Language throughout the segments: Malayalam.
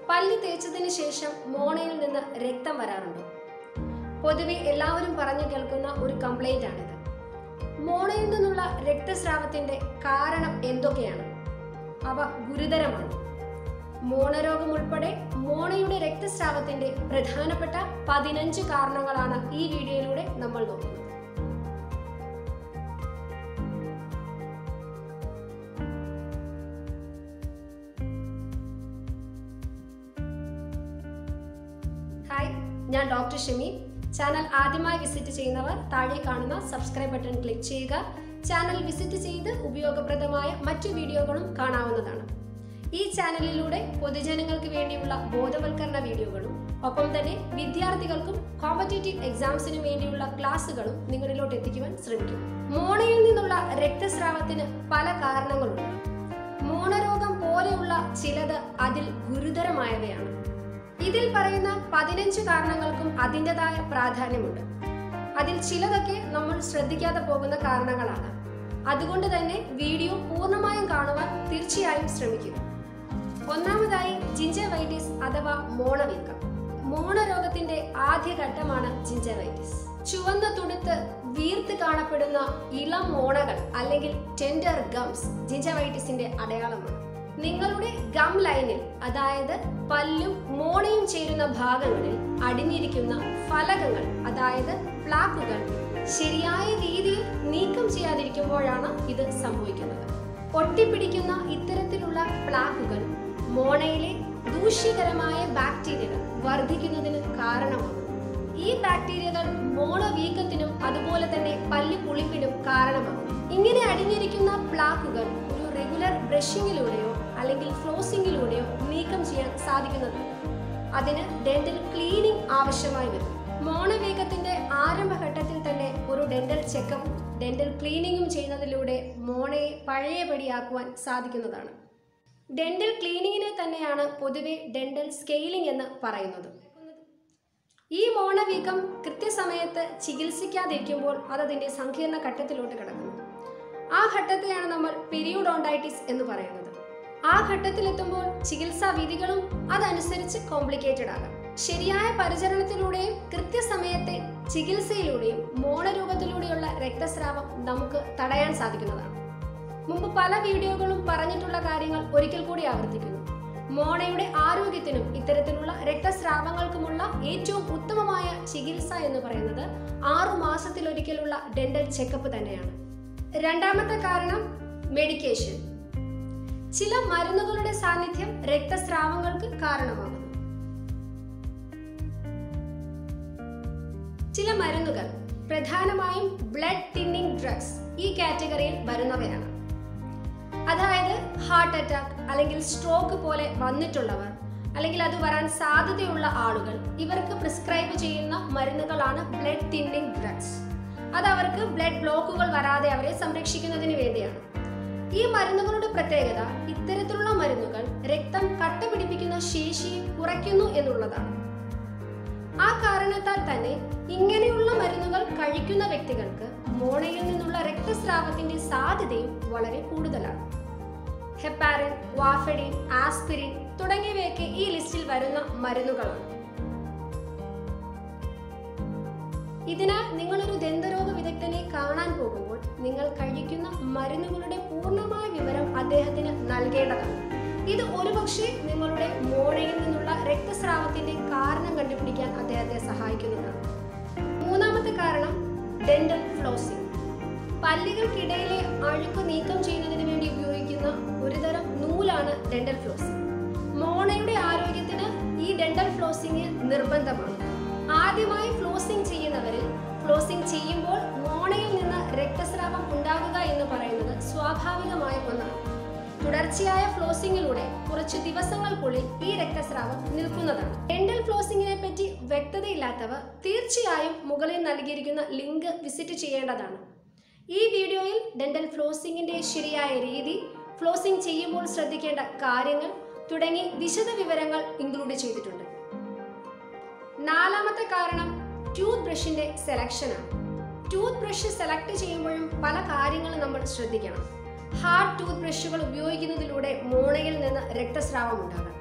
പല്ല് തേച്ചതിന് ശേഷം മോണയിൽ നിന്ന് രക്തം വരാറുണ്ടോ പൊതുവെ എല്ലാവരും പറഞ്ഞു കേൾക്കുന്ന ഒരു കംപ്ലൈന്റ് ആണിത് മോണയിൽ നിന്നുള്ള രക്തസ്രാവത്തിന്റെ കാരണം എന്തൊക്കെയാണ് അവ ഗുരുതരമാണ് മോണരോഗം ഉൾപ്പെടെ മോണയുടെ രക്തസ്രാവത്തിന്റെ പ്രധാനപ്പെട്ട പതിനഞ്ച് കാരണങ്ങളാണ് ഈ വീഡിയോയിലൂടെ നമ്മൾ നോക്കുന്നത് ഹായ് ഞാൻ ഡോക്ടർ ഷെമി ചാനൽ ആദ്യമായി വിസിറ്റ് ചെയ്യുന്നവർ താഴെ കാണുന്ന സബ്സ്ക്രൈബ് ബട്ടൺ ക്ലിക്ക് ചെയ്യുക ചാനൽ വിസിറ്റ് ചെയ്ത് ഉപയോഗപ്രദമായ മറ്റു വീഡിയോകളും കാണാവുന്നതാണ് ഈ ചാനലിലൂടെ പൊതുജനങ്ങൾക്ക് വേണ്ടിയുള്ള ബോധവൽക്കരണ വീഡിയോകളും ഒപ്പം തന്നെ വിദ്യാർത്ഥികൾക്കും കോമ്പറ്റേറ്റീവ് എക്സാംസിന് വേണ്ടിയുള്ള ക്ലാസ്സുകളും നിങ്ങളിലോട്ട് എത്തിക്കുവാൻ ശ്രമിക്കും മോണയിൽ നിന്നുള്ള രക്തസ്രാവത്തിന് പല കാരണങ്ങളുണ്ട് മോണരോഗം പോലെയുള്ള ചിലത് അതിൽ ഗുരുതരമായവയാണ് ഇതിൽ പറയുന്ന പതിനഞ്ച് കാരണങ്ങൾക്കും അതിൻ്റെതായ പ്രാധാന്യമുണ്ട് അതിൽ ചിലതൊക്കെ നമ്മൾ ശ്രദ്ധിക്കാതെ പോകുന്ന കാരണങ്ങളാണ് അതുകൊണ്ട് തന്നെ വീഡിയോ പൂർണ്ണമായും കാണുവാൻ തീർച്ചയായും ശ്രമിക്കുക ഒന്നാമതായി ജിഞ്ചവൈറ്റിസ് അഥവാ മോണവീക്കം മോണരോഗത്തിന്റെ ആദ്യ ഘട്ടമാണ് ജിഞ്ചവൈറ്റിസ് ചുവന്ന തുടുത്ത് വീർത്ത് കാണപ്പെടുന്ന ഇളം മോണകൾ അല്ലെങ്കിൽ ടെൻഡർ ഗംസ് ജിഞ്ചവൈറ്റിസിന്റെ അടയാളമാണ് നിങ്ങളുടെ ഗം ലൈനിൽ അതായത് പല്ലും മോണയും ചേരുന്ന ഭാഗങ്ങളിൽ അടിഞ്ഞിരിക്കുന്ന ഫലകങ്ങൾ അതായത് പ്ലാക്കുകൾ ശരിയായ രീതിയിൽ നീക്കം ചെയ്യാതിരിക്കുമ്പോഴാണ് ഇത് സംഭവിക്കുന്നത് ഒട്ടിപ്പിടിക്കുന്ന ഇത്തരത്തിലുള്ള പ്ലാക്കുകൾ മോണയിലെ ദൂഷ്യകരമായ ബാക്ടീരിയകൾ വർദ്ധിക്കുന്നതിന് കാരണമാണ് ഈ ബാക്ടീരിയകൾ മോണ വീക്കത്തിനും അതുപോലെ തന്നെ പല്ല് പുളിപ്പിനും കാരണമാകും ഇങ്ങനെ അടിഞ്ഞിരിക്കുന്ന പ്ലാക്കുകൾ ഒരു റെഗുലർ ബ്രഷിങ്ങിലൂടെയോ അല്ലെങ്കിൽ ഫ്ലോസിങ്ങിലൂടെയോ നീക്കം ചെയ്യാൻ സാധിക്കുന്നതാണ് അതിന് ഡെന്റൽ ക്ലീനിങ് ആവശ്യമായി വരും മോണവേഗത്തിന്റെ ആരംഭഘട്ടത്തിൽ തന്നെ ഒരു ഡെന്റൽ ചെക്കപ്പും ഡെന്റൽ ക്ലീനിങ്ങും ചെയ്യുന്നതിലൂടെ മോണയെ പഴയപടിയാക്കുവാൻ സാധിക്കുന്നതാണ് ഡെന്റൽ ക്ലീനിങ്ങിനെ തന്നെയാണ് പൊതുവെ ഡെന്റൽ സ്കെയിലിംഗ് എന്ന് പറയുന്നത് ഈ മോണവീക്കം കൃത്യസമയത്ത് ചികിത്സിക്കാതിരിക്കുമ്പോൾ അത് അതിന്റെ സങ്കീർണ ഘട്ടത്തിലോട്ട് കിടക്കുന്നു ആ ഘട്ടത്തെയാണ് നമ്മൾ പീരിയോഡോണ്ടൈറ്റിസ് എന്ന് പറയുന്നത് ആ ഘട്ടത്തിലെത്തുമ്പോൾ ചികിത്സാ വിധികളും അതനുസരിച്ച് കോംപ്ലിക്കേറ്റഡ് ആകാം ശരിയായ പരിചരണത്തിലൂടെയും കൃത്യസമയത്തെ ചികിത്സയിലൂടെയും മോണരോഗത്തിലൂടെയുള്ള രക്തസ്രാവം നമുക്ക് തടയാൻ സാധിക്കുന്നതാണ് മുമ്പ് പല വീഡിയോകളും പറഞ്ഞിട്ടുള്ള കാര്യങ്ങൾ ഒരിക്കൽ കൂടി ആവർത്തിക്കുന്നു മോണയുടെ ആരോഗ്യത്തിനും ഇത്തരത്തിലുള്ള രക്തസ്രാവങ്ങൾക്കുമുള്ള ഏറ്റവും ഉത്തമമായ ചികിത്സ എന്ന് പറയുന്നത് ആറു മാസത്തിലൊരിക്കലുള്ള ഡെന്റൽ ചെക്കപ്പ് തന്നെയാണ് രണ്ടാമത്തെ കാരണം മെഡിക്കേഷൻ ചില മരുന്നുകളുടെ സാന്നിധ്യം രക്തസ്രാവങ്ങൾക്ക് കാരണമാകുന്നു ചില മരുന്നുകൾ പ്രധാനമായും ബ്ലഡ് തിന്നിങ് ഡ്രഗ്സ് ഈ കാറ്റഗറിയിൽ വരുന്നവയാണ് അതായത് ഹാർട്ട് അറ്റാക്ക് അല്ലെങ്കിൽ സ്ട്രോക്ക് പോലെ വന്നിട്ടുള്ളവർ അല്ലെങ്കിൽ അത് വരാൻ സാധ്യതയുള്ള ആളുകൾ ഇവർക്ക് പ്രിസ്ക്രൈബ് ചെയ്യുന്ന മരുന്നുകളാണ് ബ്ലഡ് തിന്നിങ് ഡ്രഗ്സ് അത് അവർക്ക് ബ്ലഡ് ബ്ലോക്കുകൾ വരാതെ അവരെ സംരക്ഷിക്കുന്നതിന് വേണ്ടിയാണ് ഈ മരുന്നുകളുടെ പ്രത്യേകത ഇത്തരത്തിലുള്ള മരുന്നുകൾ രക്തം കട്ട പിടിപ്പിക്കുന്ന ശേഷിയെ കുറയ്ക്കുന്നു എന്നുള്ളതാണ് ആ കാരണത്താൽ തന്നെ ഇങ്ങനെയുള്ള മരുന്നുകൾ കഴിക്കുന്ന വ്യക്തികൾക്ക് മോണയിൽ നിന്നുള്ള രക്തസ്രാവത്തിന്റെ സാധ്യതയും വളരെ കൂടുതലാണ് ഹെപ്പാരിൻ വാഫഡിൻ ആസ്പിരിൻ തുടങ്ങിയവയൊക്കെ ഈ ലിസ്റ്റിൽ വരുന്ന മരുന്നുകളാണ് ഇതിനാൽ നിങ്ങളൊരു ദന്തരോഗ വിദഗ്ധനെ കാണാൻ പോകുമ്പോൾ നിങ്ങൾ കഴിക്കുന്ന മരുന്നുകളുടെ പൂർണ്ണമായ വിവരം അദ്ദേഹത്തിന് നൽകേണ്ടതാണ് ഇത് ഒരുപക്ഷെ നിങ്ങളുടെ മോണയിൽ നിന്നുള്ള രക്തസ്രാവത്തിന്റെ കാരണം കണ്ടുപിടിക്കാൻ അദ്ദേഹത്തെ സഹായിക്കുന്നതാണ് മൂന്നാമത്തെ കാരണം ഡെന്റൽ ഫ്ലോസിംഗ് പല്ലുകൾക്കിടയിലെ അഴുക്ക് നീക്കം ചെയ്യുന്നതിന് വേണ്ടി ഉപയോഗിക്കുന്ന ഒരുതരം നൂലാണ് ഡെന്റൽ ഫ്ലോസിംഗ് മോണയുടെ ആരോഗ്യത്തിന് ഈ ഡെന്റൽ ഫ്ലോസിംഗ് നിർബന്ധമാണ് ആദ്യമായി ഫ്ലോസിംഗ് ചെയ്യുന്നവരിൽ ഫ്ലോസിംഗ് ചെയ്യുമ്പോൾ മോണയിൽ നിന്ന് രക്തസ്രാവം ഉണ്ടാകുക എന്ന് പറയുന്നത് സ്വാഭാവികമായ ഒന്നാണ് തുടർച്ചയായ ഫ്ലോസിംഗിലൂടെ കുറച്ച് ദിവസങ്ങൾക്കുള്ളിൽ ഈ രക്തസ്രാവം നിൽക്കുന്നതാണ് ഡെന്റൽ ഫ്ലോസിംഗിനെ പറ്റി വ്യക്തതയില്ലാത്തവർ തീർച്ചയായും മുകളിൽ നൽകിയിരിക്കുന്ന ലിങ്ക് വിസിറ്റ് ചെയ്യേണ്ടതാണ് ഈ വീഡിയോയിൽ ഡെന്റൽ ഫ്ലോസിംഗിന്റെ ശരിയായ രീതി ഫ്ലോസിംഗ് ചെയ്യുമ്പോൾ ശ്രദ്ധിക്കേണ്ട കാര്യങ്ങൾ തുടങ്ങി വിശദ വിവരങ്ങൾ ഇൻക്ലൂഡ് ചെയ്തിട്ടുണ്ട് നാലാമത്തെ കാരണം ടൂത്ത് ബ്രഷിന്റെ സെലക്ഷനാണ് ടൂത്ത് ബ്രഷ് സെലക്ട് ചെയ്യുമ്പോഴും പല കാര്യങ്ങളും നമ്മൾ ശ്രദ്ധിക്കണം ഹാർഡ് ടൂത്ത് ബ്രഷുകൾ ഉപയോഗിക്കുന്നതിലൂടെ മോണയിൽ നിന്ന് രക്തസ്രാവം ഉണ്ടാകാം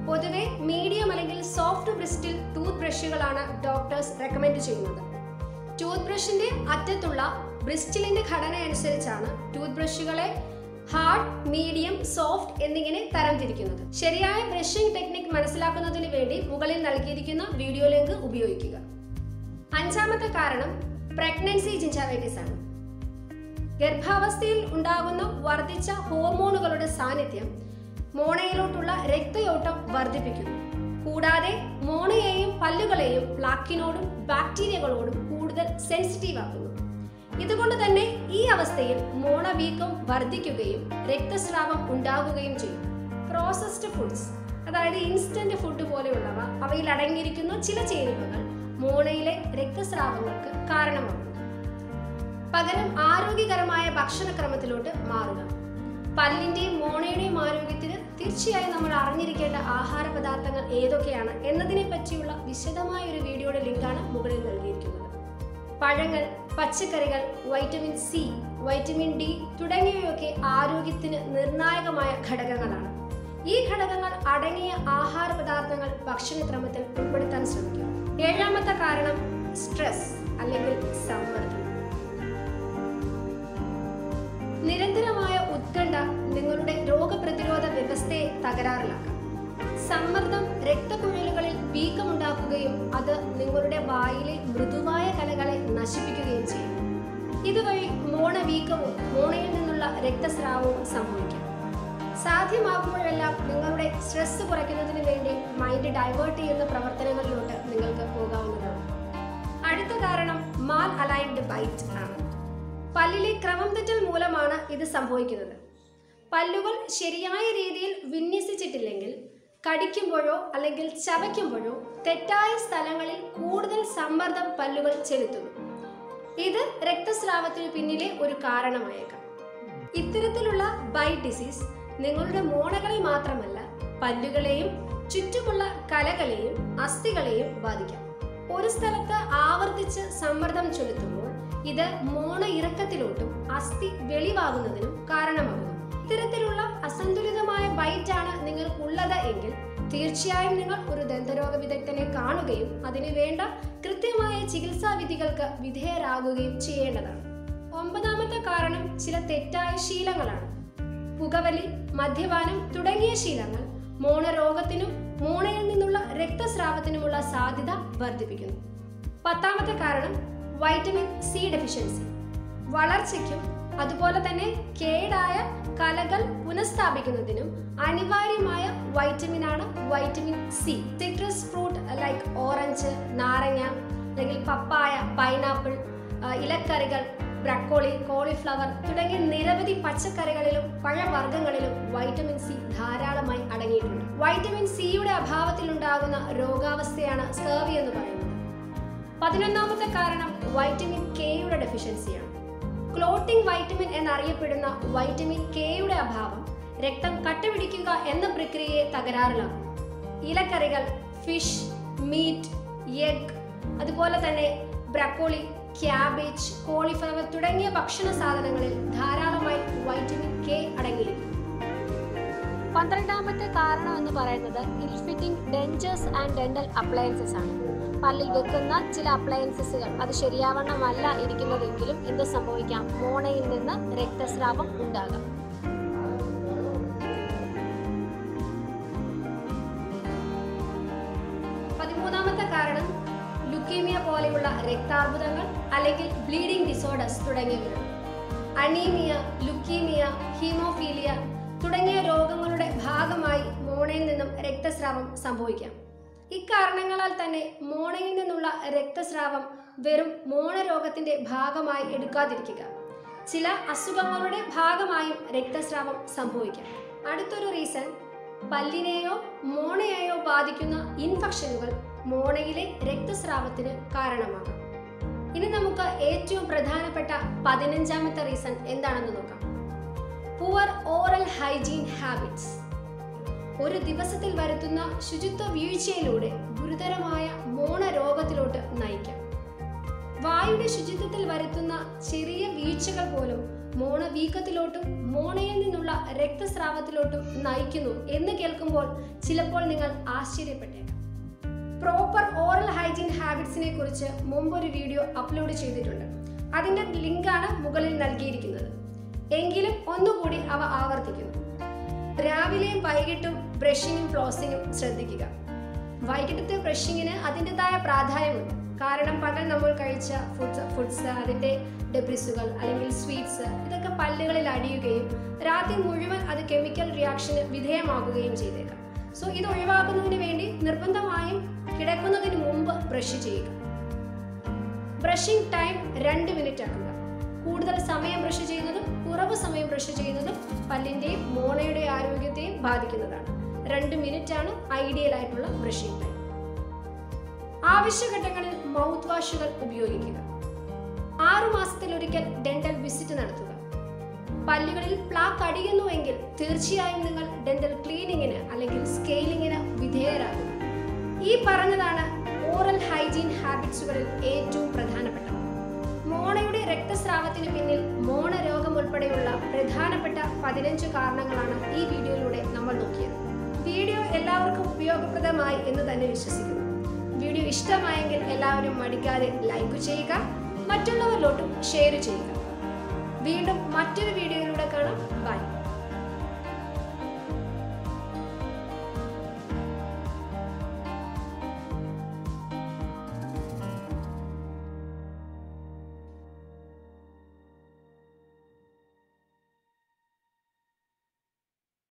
പൊതുവെ മീഡിയം അല്ലെങ്കിൽ സോഫ്റ്റ് ബ്രിസ്റ്റിൽ ടൂത്ത് ബ്രഷുകളാണ് ഡോക്ടേഴ്സ് റെക്കമെൻഡ് ചെയ്യുന്നത് ടൂത്ത് ബ്രഷിന്റെ അറ്റത്തുള്ള ബ്രിസ്റ്റിലിന്റെ ഘടന അനുസരിച്ചാണ് ടൂത്ത് ബ്രഷുകളെ ഹാർഡ് മീഡിയം സോഫ്റ്റ് എന്നിങ്ങനെ തരംതിരിക്കുന്നത് ശരിയായ ബ്രഷിംഗ് ടെക്നിക് മനസ്സിലാക്കുന്നതിന് വേണ്ടി മുകളിൽ നൽകിയിരിക്കുന്ന വീഡിയോ ലിങ്ക് ഉപയോഗിക്കുക അഞ്ചാമത്തെ കാരണം പ്രഗ്നൻസി ജിഞ്ചാവൈറ്റിസ് ആണ് ഗർഭാവസ്ഥയിൽ ഉണ്ടാകുന്ന വർദ്ധിച്ച ഹോർമോണുകളുടെ സാന്നിധ്യം മോണയിലോട്ടുള്ള രക്തയോട്ടം വർദ്ധിപ്പിക്കുന്നു കൂടാതെ മോണയെയും പല്ലുകളെയും പ്ലാക്കിനോടും ബാക്ടീരിയകളോടും കൂടുതൽ സെൻസിറ്റീവ് ആക്കുന്നു ഇതുകൊണ്ട് തന്നെ ഈ അവസ്ഥയിൽ മോണ വീക്കം വർദ്ധിക്കുകയും രക്തസ്രാവം ഉണ്ടാകുകയും ചെയ്യും പ്രോസസ്ഡ് ഫുഡ്സ് അതായത് ഇൻസ്റ്റന്റ് ഫുഡ് പോലെയുള്ളവ അവയിൽ അടങ്ങിയിരിക്കുന്ന ചില ചേരുവകൾ മോണയിലെ രക്തസ്രാവങ്ങൾക്ക് കാരണമാകുന്നു പകരം ആരോഗ്യകരമായ ഭക്ഷണക്രമത്തിലോട്ട് മാറുക പല്ലിന്റെയും മോണയുടെയും ആരോഗ്യത്തിന് തീർച്ചയായും നമ്മൾ അറിഞ്ഞിരിക്കേണ്ട ആഹാര പദാർത്ഥങ്ങൾ ഏതൊക്കെയാണ് എന്നതിനെ പറ്റിയുള്ള വിശദമായ ഒരു വീഡിയോയുടെ ലിങ്കാണ് മുകളിൽ നൽകിയിരിക്കുന്നത് പഴങ്ങൾ പച്ചക്കറികൾ വൈറ്റമിൻ സി വൈറ്റമിൻ ഡി തുടങ്ങിയവയൊക്കെ ആരോഗ്യത്തിന് നിർണായകമായ ഘടകങ്ങളാണ് ഈ ഘടകങ്ങൾ അടങ്ങിയ ആഹാര പദാർത്ഥങ്ങൾ ഭക്ഷണക്രമത്തിൽ ഉൾപ്പെടുത്താൻ ശ്രമിക്കുക ഏഴാമത്തെ കാരണം സ്ട്രെസ് അല്ലെങ്കിൽ സമ്മർദ്ദം നിരന്തരമായ ഉത്കണ്ഠ നിങ്ങളുടെ രോഗപ്രതിരോധ വ്യവസ്ഥയെ തകരാറിലാക്കാം സമ്മർദ്ദം രക്തക്കുഴലുകളിൽ വീക്കമുണ്ടാക്കുകയും അത് നിങ്ങളുടെ വായിലെ മൃദുവായ കലകളെ നശിപ്പിക്കുകയും ചെയ്യും ഇതുവഴി മോണ വീക്കവും മോണയിൽ നിന്നുള്ള രക്തസ്രാവവും സംഭവിക്കും സാധ്യമാകുമ്പോഴെല്ലാം നിങ്ങളുടെ സ്ട്രെസ് കുറയ്ക്കുന്നതിന് വേണ്ടി മൈൻഡ് ഡൈവേർട്ട് ചെയ്യുന്ന പ്രവർത്തനങ്ങളിലോട്ട് നിങ്ങൾക്ക് പോകാവുന്നതാണ് അടുത്ത കാരണം മാൽ അലൈൻഡ് ബൈറ്റ് ആണ് പല്ലിലെ ക്രമം തെറ്റൽ മൂലമാണ് ഇത് സംഭവിക്കുന്നത് പല്ലുകൾ ശരിയായ രീതിയിൽ വിന്യസിച്ചിട്ടില്ലെങ്കിൽ കടിക്കുമ്പോഴോ അല്ലെങ്കിൽ ചവയ്ക്കുമ്പോഴോ തെറ്റായ സ്ഥലങ്ങളിൽ കൂടുതൽ സമ്മർദ്ദം പല്ലുകൾ ചെലുത്തുന്നു ഇത് രക്തസ്രാവത്തിന് പിന്നിലെ ഒരു കാരണമായേക്കാം ഇത്തരത്തിലുള്ള ബൈറ്റ് ഡിസീസ് നിങ്ങളുടെ മോണകളെ മാത്രമല്ല പല്ലുകളെയും ചുറ്റുമുള്ള കലകളെയും അസ്ഥികളെയും ബാധിക്കാം ഒരു സ്ഥലത്ത് ആവർത്തിച്ച് സമ്മർദ്ദം ചെലുത്തുമ്പോൾ ഇത് മോണ ഇറക്കത്തിലോട്ടും അസ്ഥി വെളിവാകുന്നതിനും കാരണമാകുന്നു ഇത്തരത്തിലുള്ള അസന്തുലിതമായ ബൈറ്റാണ് നിങ്ങൾക്കുള്ളത് എങ്കിൽ തീർച്ചയായും നിങ്ങൾ ഒരു ദന്തരോഗ വിദഗ്ധനെ കാണുകയും അതിനു വേണ്ട കൃത്യമായ ചികിത്സാ വിധികൾക്ക് വിധേയരാകുകയും ചെയ്യേണ്ടതാണ് ഒമ്പതാമത്തെ കാരണം ചില തെറ്റായ ശീലങ്ങളാണ് പുകവലി മദ്യപാനം തുടങ്ങിയ ശീലങ്ങൾ മോണരോഗത്തിനും മോണയിൽ നിന്നുള്ള രക്തസ്രാവത്തിനുമുള്ള സാധ്യത വർദ്ധിപ്പിക്കുന്നു പത്താമത്തെ കാരണം വൈറ്റമിൻ സി ഡെഫിഷ്യൻസി വളർച്ചയ്ക്കും അതുപോലെ തന്നെ കേടായ കലകൾ പുനഃസ്ഥാപിക്കുന്നതിനും അനിവാര്യമായ വൈറ്റമിനാണ് vitamin C citrus fruit like orange നാരങ്ങ അല്ലെങ്കിൽ പപ്പായ പൈനാപ്പിൾ ആ, ഇലക്കറികൾ ബ്രക്കോളി കോളിഫ്ലവർ തുടങ്ങിയ നിരവധി പച്ചക്കറികളിലും പഴവർഗ്ഗങ്ങളിലും വൈറ്റമിൻ സി ധാരാളമായി അടങ്ങിയിട്ടുണ്ട് വൈറ്റമിൻ സിയുടെ അഭാവത്തിലുണ്ടാകുന്ന രോഗാവസ്ഥയാണ് സ്കർവി എന്ന് പറയുന്നത് പതിനൊന്നാമത്തെ കാരണം വൈറ്റമിൻ കെയുടെ ഡെഫിഷ്യൻസിയാണ് ക്ലോട്ടിംഗ് വൈറ്റമിൻ എന്നറിയപ്പെടുന്ന വൈറ്റമിൻ കെയുടെ അഭാവം രക്തം കട്ടപിടിക്കുക എന്ന പ്രക്രിയയെ തകരാറിലാക്കും ഇലക്കറികൾ ഫിഷ് മീറ്റ് എഗ് അതുപോലെ തന്നെ ബ്രക്കോളി ക്യാബേജ് കോളിഫ്ലവർ തുടങ്ങിയ ഭക്ഷണ സാധനങ്ങളിൽ ധാരാളമായി വൈറ്റമിൻ കെ അടങ്ങിയിരിക്കും പന്ത്രണ്ടാമത്തെ കാരണം എന്ന് പറയുന്നത് ill fitting dentures and dental appliances ആണ് പല്ലിൽ വെക്കുന്ന ചില അപ്ലയൻസസുകൾ അത് ശരിയാവണ്ണമല്ല ഇരിക്കുന്നതെങ്കിലും എന്ത് സംഭവിക്കാം മോണയിൽ നിന്ന് രക്തസ്രാവം ഉണ്ടാകാം പതിമൂന്നാമത്തെ കാരണം ലുക്കീമിയ പോലെയുള്ള രക്താർബുദങ്ങൾ അല്ലെങ്കിൽ ബ്ലീഡിംഗ് ഡിസോർഡേഴ്സ് തുടങ്ങിയവയാണ് അനീമിയ ലുക്കീമിയ ഹീമോഫീലിയ തുടങ്ങിയ രോഗങ്ങളുടെ ഭാഗമായി മോണയിൽ നിന്നും രക്തസ്രാവം സംഭവിക്കാം ഇക്കാരണങ്ങളാൽ തന്നെ മോണയിൽ നിന്നുള്ള രക്തസ്രാവം വെറും മോണരോഗത്തിന്റെ ഭാഗമായി എടുക്കാതിരിക്കുക ചില അസുഖങ്ങളുടെ ഭാഗമായും രക്തസ്രാവം സംഭവിക്കാം അടുത്തൊരു റീസൺ പല്ലിനെയോ മോണയെയോ ബാധിക്കുന്ന ഇൻഫെക്ഷനുകൾ മോണയിലെ രക്തസ്രാവത്തിന് കാരണമാകാം ഇനി നമുക്ക് ഏറ്റവും പ്രധാനപ്പെട്ട പതിനഞ്ചാമത്തെ റീസൺ എന്താണെന്ന് നോക്കാം പുവർ ഓറൽ ഹൈജീൻ ഹാബിറ്റ്സ് ഒരു ദിവസത്തിൽ വരുത്തുന്ന ശുചിത്വ വീഴ്ചയിലൂടെ ഗുരുതരമായ മോണ രോഗത്തിലോട്ട് നയിക്കാം വായുടെ ശുചിത്വത്തിൽ വരുത്തുന്ന ചെറിയ വീഴ്ചകൾ പോലും മോണ വീക്കത്തിലോട്ടും മോണയിൽ നിന്നുള്ള രക്തസ്രാവത്തിലോട്ടും നയിക്കുന്നു എന്ന് കേൾക്കുമ്പോൾ ചിലപ്പോൾ നിങ്ങൾ ആശ്ചര്യപ്പെട്ടേക്കാം പ്രോപ്പർ ഓറൽ ഹൈജീൻ ഹാബിറ്റ്സിനെ കുറിച്ച് മുമ്പൊരു വീഡിയോ അപ്ലോഡ് ചെയ്തിട്ടുണ്ട് അതിന്റെ ലിങ്കാണ് മുകളിൽ നൽകിയിരിക്കുന്നത് എങ്കിലും ഒന്നുകൂടി അവ ആവർത്തിക്കുന്നു രാവിലെയും വൈകിട്ടും ബ്രഷിങ്ങും ഫ്ലോസിങ്ങും ശ്രദ്ധിക്കുക വൈകിട്ടത്തെ ബ്രഷിങ്ങിന് അതിൻ്റെതായ പ്രാധാന്യമുണ്ട് കാരണം പകൽ നമ്മൾ കഴിച്ച ഫുഡ്സ് ഫുഡ്സ് അതിൻ്റെ ഡെബ്രിസുകൾ അല്ലെങ്കിൽ സ്വീറ്റ്സ് ഇതൊക്കെ പല്ലുകളിൽ അടിയുകയും രാത്രി മുഴുവൻ അത് കെമിക്കൽ റിയാക്ഷന് വിധേയമാകുകയും ചെയ്തേക്കാം സോ ഇത് ഒഴിവാക്കുന്നതിന് വേണ്ടി നിർബന്ധമായും കിടക്കുന്നതിന് മുമ്പ് ബ്രഷ് ചെയ്യുക ബ്രഷിംഗ് ടൈം രണ്ട് മിനിറ്റ് ആക്കുക കൂടുതൽ സമയം ബ്രഷ് ചെയ്യുന്നതും കുറവ് സമയം ബ്രഷ് ചെയ്യുന്നതും പല്ലിൻ്റെയും മോണയുടെയും ആരോഗ്യത്തെയും ബാധിക്കുന്നതാണ് രണ്ട് മിനിറ്റ് ആണ് ഐഡിയൽ ആയിട്ടുള്ള ബ്രഷിംഗ് ടൈം ആവശ്യഘട്ടങ്ങളിൽ മൗത്ത് വാഷുകൾ ഉപയോഗിക്കുക ആറു മാസത്തിലൊരിക്കൽ ഡെന്റൽ വിസിറ്റ് നടത്തുക പല്ലുകളിൽ പ്ലാക്ക് അടിയുന്നുവെങ്കിൽ തീർച്ചയായും നിങ്ങൾ ഡെന്റൽ ക്ലീനിങ്ങിന് അല്ലെങ്കിൽ സ്കെയിലിങ്ങിന് വിധേയരാകുക ഈ പറഞ്ഞതാണ് ഓറൽ ഹൈജീൻ ഹാബിറ്റ്സുകളിൽ ഏറ്റവും പ്രധാനപ്പെട്ടവ മോണയുടെ രക്തസ്രാവത്തിന് പിന്നിൽ മോണ രോഗം ഉൾപ്പെടെയുള്ള പ്രധാനപ്പെട്ട പതിനഞ്ച് കാരണങ്ങളാണ് ഈ വീഡിയോയിലൂടെ നമ്മൾ നോക്കിയത് വീഡിയോ എല്ലാവർക്കും ഉപയോഗപ്രദമായി എന്ന് തന്നെ വിശ്വസിക്കുന്നു വീഡിയോ ഇഷ്ടമായെങ്കിൽ എല്ലാവരും മടിക്കാതെ ലൈക്ക് ചെയ്യുക മറ്റുള്ളവരിലോട്ടും ഷെയർ ചെയ്യുക വീണ്ടും മറ്റൊരു വീഡിയോയിലൂടെ കാണാം ബൈ